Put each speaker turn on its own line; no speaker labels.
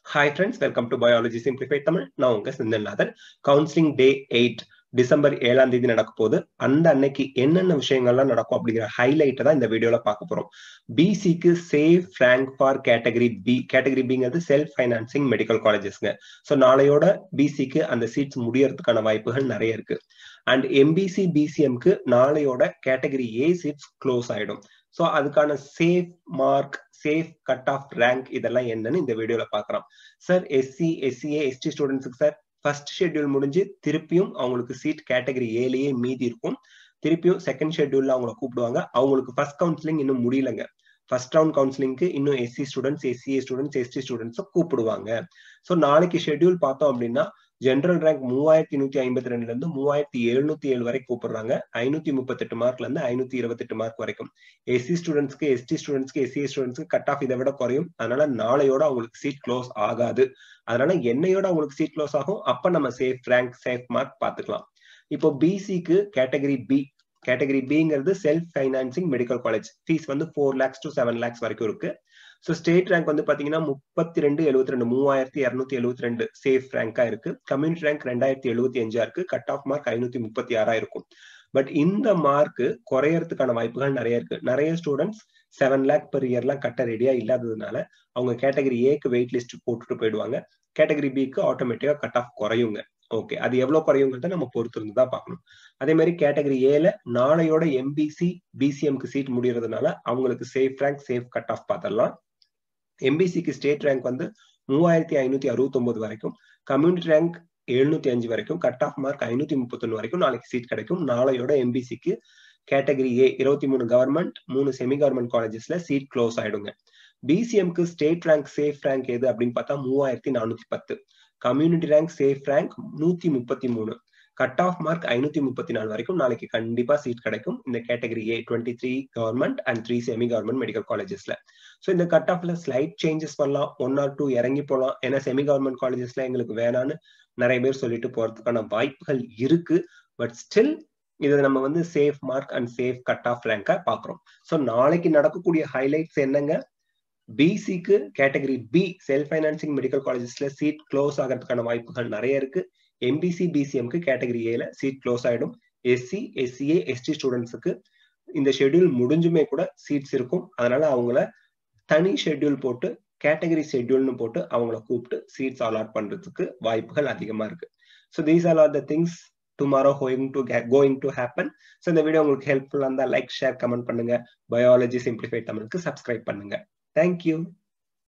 hi friends welcome to biology simplified Tamil நான் உங்க Senthilnathan counselling day eight December ஏழாம் தேதி நடக்க போகுது அந்த அன்னைக்கு என்னென்ன விஷயங்கள்லாம் நடக்கும் அப்படிங்கிற ஹைலைட்டை தான் இந்த வீடியோல பார்க்க போறோம் பிசிக்கு safe rank for category B category பிங்கிறது செல்ஃப் ஃபைனான்சிங் மெடிக்கல் காலேஜஸ்ங்க ஸோ நாளையோட பிசிக்கு அந்த சீட்ஸ் முடியறதுக்கான வாய்ப்புகள் நிறைய இருக்கு அண்ட் எம்பிசி பிசிஎம்க்கு நாளையோட கேட்டகரி ஏ சீட்ஸ் க்ளோஸ் ஆயிடும் ஸோ அதுக்கான safe mark safe cut off rank இதெல்லாம் என்னன்னு இந்த வீடியோல பாக்குறோம் சார் எஸ்சி எஸ்சிஏ எஸ்டி ஸ்டூடெண்ட்ஸுக்கு சார் ஃபர்ஸ்ட் ஷெட்யூல் முடிஞ்சு திருப்பியும் அவங்களுக்கு சீட் கேட்டகரி ஏலேயே மீதி இருக்கும் திருப்பியும் செகண்ட் ஷெட்யூல்ல அவங்கள கூப்பிடுவாங்க அவங்களுக்கு ஃபர்ஸ்ட் கவுன்சிலிங் இன்னும் முடியலங்க ஃபர்ஸ்ட் ரவுண்ட் கவுன்சிலிங்க்கு இன்னும் SC students SCA students ST ஸ்டூடெண்ட்ஸை கூப்பிடுவாங்க ஸோ நாளைக்கு ஷெட்யூல் பார்த்தோம் அப்படின்னா ஜென்ரல் ரேங்க் மூவாயிரத்தி நூத்தி ஐம்பத்தி ரெண்டுல இருந்து மூவாயிரத்தி எழுநூத்தி ஏழு வரைக்கும் கூப்பிடுறாங்க ஐநூத்தி முப்பத்தெட்டு மார்க்ல இருந்து ஐநூத்தி இருபத்தெட்டு மார்க் வரைக்கும் எஸ்சி ஸ்டூடெண்ட்ஸ்க்கு எஸ்டி ஸ்டூடெண்ட்ஸ்க்கு எஸ்சிஏ ஸ்டூடெண்ட்ஸ்க்கு கட் ஆஃப் இதை விட குறையும் அதனால நாளையோட அவங்களுக்கு சீட் க்ளோஸ் ஆகாது அதனால என்னையோட அவங்களுக்கு சீட் க்ளோஸ் ஆகும் அப்ப நம்ம சேஃப் ரேங்க் சேஃப் மார்க் பாத்துக்கலாம் இப்போ பிசிக்கு கேட்டகரி பி கேட்டகரி பிங்கிறது self financing medical college fees வந்து four lakhs to seven lakhs வரைக்கும் இருக்கு ஸோ ஸ்டேட் ரேங்க் வந்து பாத்தீங்கன்னா முப்பத்தி ரெண்டு எழுபத்தி ரெண்டு மூவாயிரத்தி இரநூத்தி எழுபத்தி ரெண்டு சேஃப் ரேங்கா இருக்கு கம்யூனிட்டி ரேங்க் ரெண்டாயிரத்தி எழுபத்தி அஞ்சா இருக்கு கட் ஆஃப் மார்க் ஐநூத்தி முப்பத்தி ஆறா இருக்கும் பட் இந்த மார்க் குறையறதுக்கான வாய்ப்புகள் நிறைய இருக்கு நிறைய ஸ்டூடெண்ட்ஸ் செவன் லேக் பெர் இயர்லாம் கட்ட ரெடியா இல்லாததுனால அவங்க கேட்டகரி ஏக்கு வெயிட் லிஸ்ட் போட்டுட்டு போயிடுவாங்க கேட்டகரி பிக்கு ஆட்டோமேட்டிக்கா கட் ஆஃப் குறையுங்க ஓகே அது எவ்வளவு குறையுங்கிறத நம்ம பொறுத்து இருந்து தான் பார்க்கணும் அதே மாதிரி கேட்டகரி ஏல நாளையோட எம்பிசி பிசிஎம்க்கு சீட் முடியறதுனால அவங்களுக்கு safe rank safe cut off பார்த்துடலாம் எம்பிசிக்கு ஸ்டேட் ரேங்க் வந்து மூவாயிரத்தி ஐநூத்தி அறுபத்தி ஒன்பது வரைக்கும் கம்யூனிட்டி ரேங்க் எழுநூத்தி அஞ்சு வரைக்கும் கட் ஆஃப் மார்க் ஐநூத்தி முப்பத்தொன்னு வரைக்கும் நாளைக்கு சீட் கிடைக்கும் நாளையோட எம்பிசிக்கு கேட்டகரி ஏ இருபத்தி மூணு கவர்மெண்ட் மூணு செமி கவர்மெண்ட் காலேஜஸ்ல சீட் க்ளோஸ் ஆயிடுங்க பிசிஎம்க்கு ஸ்டேட் ரேங்க் சேஃப் ரேங்க் எது அப்படின்னு பார்த்தா மூவாயிரத்தி நானூத்தி பத்து கம்யூனிட்டி ரேங்க் சேஃப் ரேங்க் நூத்தி முப்பத்தி மூணு கட் ஆஃப் மார்க் ஐநூத்தி முப்பத்தி நாலு வரைக்கும் நாளைக்கு கண்டிப்பா சீட் கிடைக்கும் இந்த category A twenty three government and three semi government medical காலேஜஸ்ல ஸோ இந்த கட் ஆஃப்ல ஸ்லைட் சேஞ்சஸ் பண்ணலாம் ஒன் ஆர் டூ இறங்கி போகலாம் ஏன்னா செமி கவர்மெண்ட் காலேஜஸ்ல எங்களுக்கு வேணான்னு நிறைய பேர் சொல்லிட்டு போறதுக்கான வாய்ப்புகள் இருக்கு பட் ஸ்டில் இதை நம்ம வந்து safe mark and safe cut off ரேங்கா பாக்குறோம் ஸோ நாளைக்கு நடக்கக்கூடிய ஹைலைட்ஸ் என்னங்க பிசிக்கு category B self financing medical காலேஜஸ்ல சீட் க்ளோஸ் ஆகிறதுக்கான வாய்ப்புகள் நிறைய இருக்கு எம்பிசி பிசிஎம்க்கு கேட்டகரி ஏல சீட் க்ளோஸ் ஆயிடும் எஸ்சி எஸ்சிஏ எஸ்டி ஸ்டூடெண்ட்ஸுக்கு இந்த ஷெட்யூல் முடிஞ்சுமே கூட சீட்ஸ் இருக்கும் அதனால அவங்கள தனி ஷெட்யூல் போட்டு கேட்டகரி ஷெட்யூல்னு போட்டு அவங்கள கூப்பிட்டு சீட்ஸ் அலாட் பண்றதுக்கு வாய்ப்புகள் அதிகமா இருக்கு so these are are the things tomorrow going to going to happen so இந்த வீடியோ உங்களுக்கு ஹெல்ப்ஃபுல்லாக இருந்தால் லைக் ஷேர் கமெண்ட் பண்ணுங்க பயாலஜி சிம்பிளிஃபைட் தமிழுக்கு சப்ஸ்கிரைப் பண்ணுங்க தேங்க்யூ